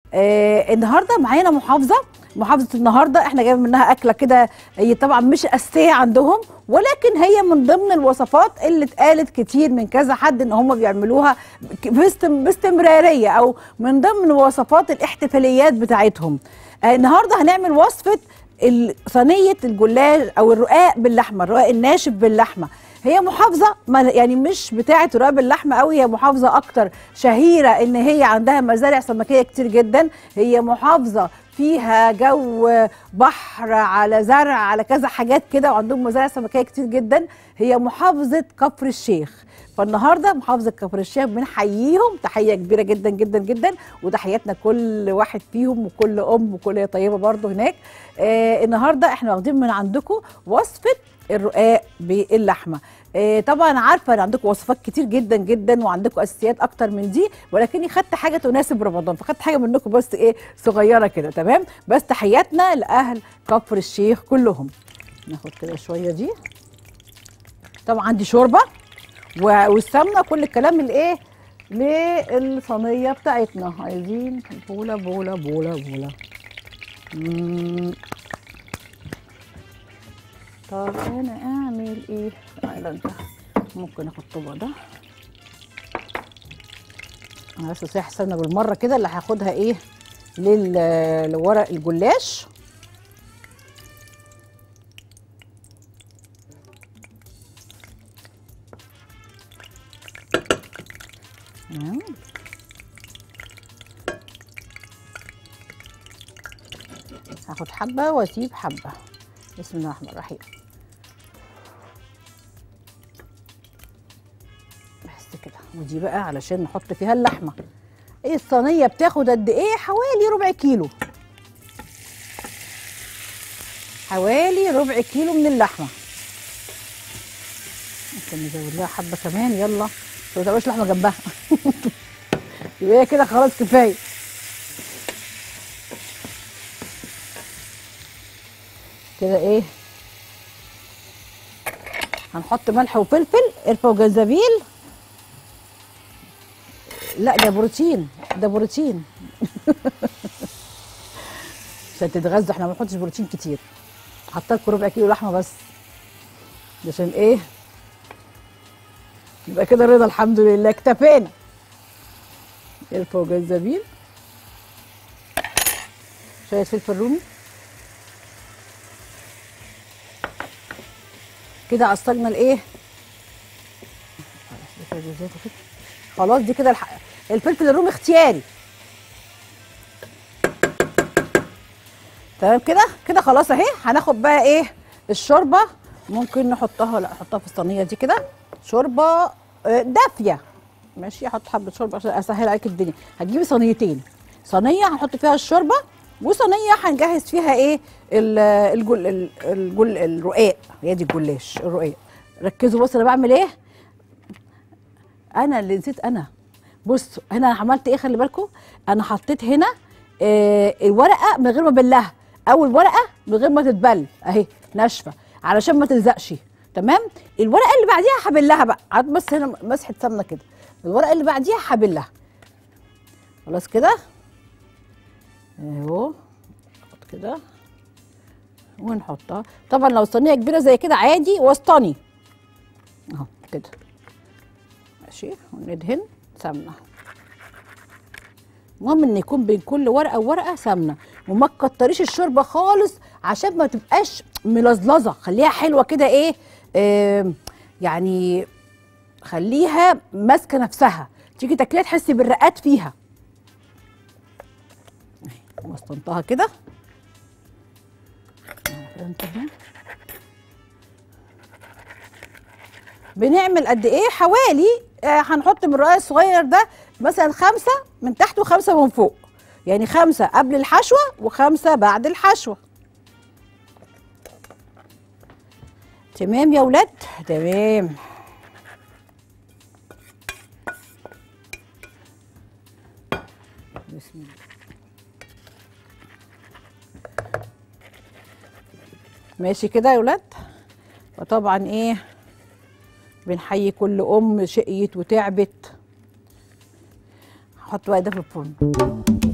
آه النهارده معانا محافظه محافظه النهارده احنا جايبين منها اكله كده هي طبعا مش اساسيه عندهم ولكن هي من ضمن الوصفات اللي اتقالت كتير من كذا حد ان هم بيعملوها باستم- باستمراريه او من ضمن وصفات الاحتفاليات بتاعتهم آه النهارده هنعمل وصفه ال- صينيه الجلاش او الرقاق باللحمه الرقاق الناشف باللحمه هي محافظه ما- يعني مش بتاعه رقاق باللحمه قوي هي محافظه اكتر شهيره ان هي عندها مزارع سمكيه كتير جدا هي محافظه فيها جو بحر على زرع على كذا حاجات كده وعندهم مزارع سمكيه كتير جدا هي محافظه كفر الشيخ فالنهارده محافظه كفر الشيخ بنحييهم تحيه كبيره جدا جدا جدا وتحياتنا كل واحد فيهم وكل ام وكل هي طيبه برضه هناك آه النهارده احنا واخدين من عندكم وصفه الرقاق باللحمه آه طبعا عارفه ان عندكم وصفات كتير جدا جدا وعندكم اساسيات اكتر من دي ولكني خدت حاجه تناسب رمضان فخدت حاجه منكم بس ايه صغيره كده تمام بس تحياتنا لاهل كفر الشيخ كلهم ناخد كده شويه دي طبعا عندي شوربه و- والسمنه كل الكلام الايه للصينيه بتاعتنا عايزين بوله بوله بوله بوله مم. طب انا اعمل ايه تعالى انت ممكن اخد طبق ده انا بس صحيح سمنه بالمره كده اللي هاخدها ايه لل- لورق الجلاش تمام. هاخد حبه واسيب حبه بسم الله الرحمن الرحيم بس كده ودي بقى علشان نحط فيها اللحمه ايه الصينيه بتاخد قد ايه حوالي ربع كيلو حوالي ربع كيلو من اللحمه ممكن نزود لها حبه كمان يلا بس ما تبقاش لحمه جنبها يبقى هي كده خلاص كفايه كده ايه هنحط ملح وفلفل قرفه وجنزبيل لا ده بروتين ده بروتين عشان تتغذوا احنا ما بنحطش بروتين كتير حاطه لكم ربع كيلو لحمه بس عشان ايه يبقى كده رضا الحمد لله اكتفينا قرفه وجنزبيل شويه فلفل رومي كده عصرنا الايه خلاص دي كده الح... الفلفل الرومي اختياري تمام كده كده خلاص اهي هناخد بقى ايه الشوربه ممكن نحطها لا احطها في الصينيه دي كده شوربه آه، دافيه ماشي احط حبه شوربه عشان اسهل عليك الدنيا هتجيبي صينيتين صينيه هنحط فيها الشوربه وصينيه هنجهز فيها ايه ال- الجل ال- الجل الرقاق هي دي الجلاش الرقاق ركزوا بص انا بعمل ايه انا اللي نسيت انا بص هنا انا عملت ايه خلي بالكم انا حطيت هنا آه الورقه من غير ما ابلها او الورقه من غير ما تتبل اهي ناشفه علشان ما تلزقش تمام الورقه اللي بعديها هبلها بقى قعدت بس هنا مسحه سمنه كده الورقه اللي بعديها هبلها خلاص كده اهو نحط كده ونحطها طبعا لو الصينيه كبيره زي كده عادي وسطاني اهو كده ماشي وندهن سمنه المهم ان يكون بين كل ورقه وورقه سمنه وما تكتريش الشوربه خالص عشان ما تبقاش ملزلزه خليها حلوه كده ايه آه يعني خليها ماسكه نفسها تيجي تاكليها تحسي بالرقات فيها أهي، وسطنتها كده بنعمل قد ايه حوالي آه هنحط من الرقاق الصغير ده مثلا خمسة من تحت وخمسة من فوق يعني خمسة قبل الحشوة وخمسة بعد الحشوة تمام يا ولاد تمام بسم الله ماشي كده يا ولاد وطبعا ايه بنحيي كل ام شقيت وتعبت هحط بقى ده في الفرن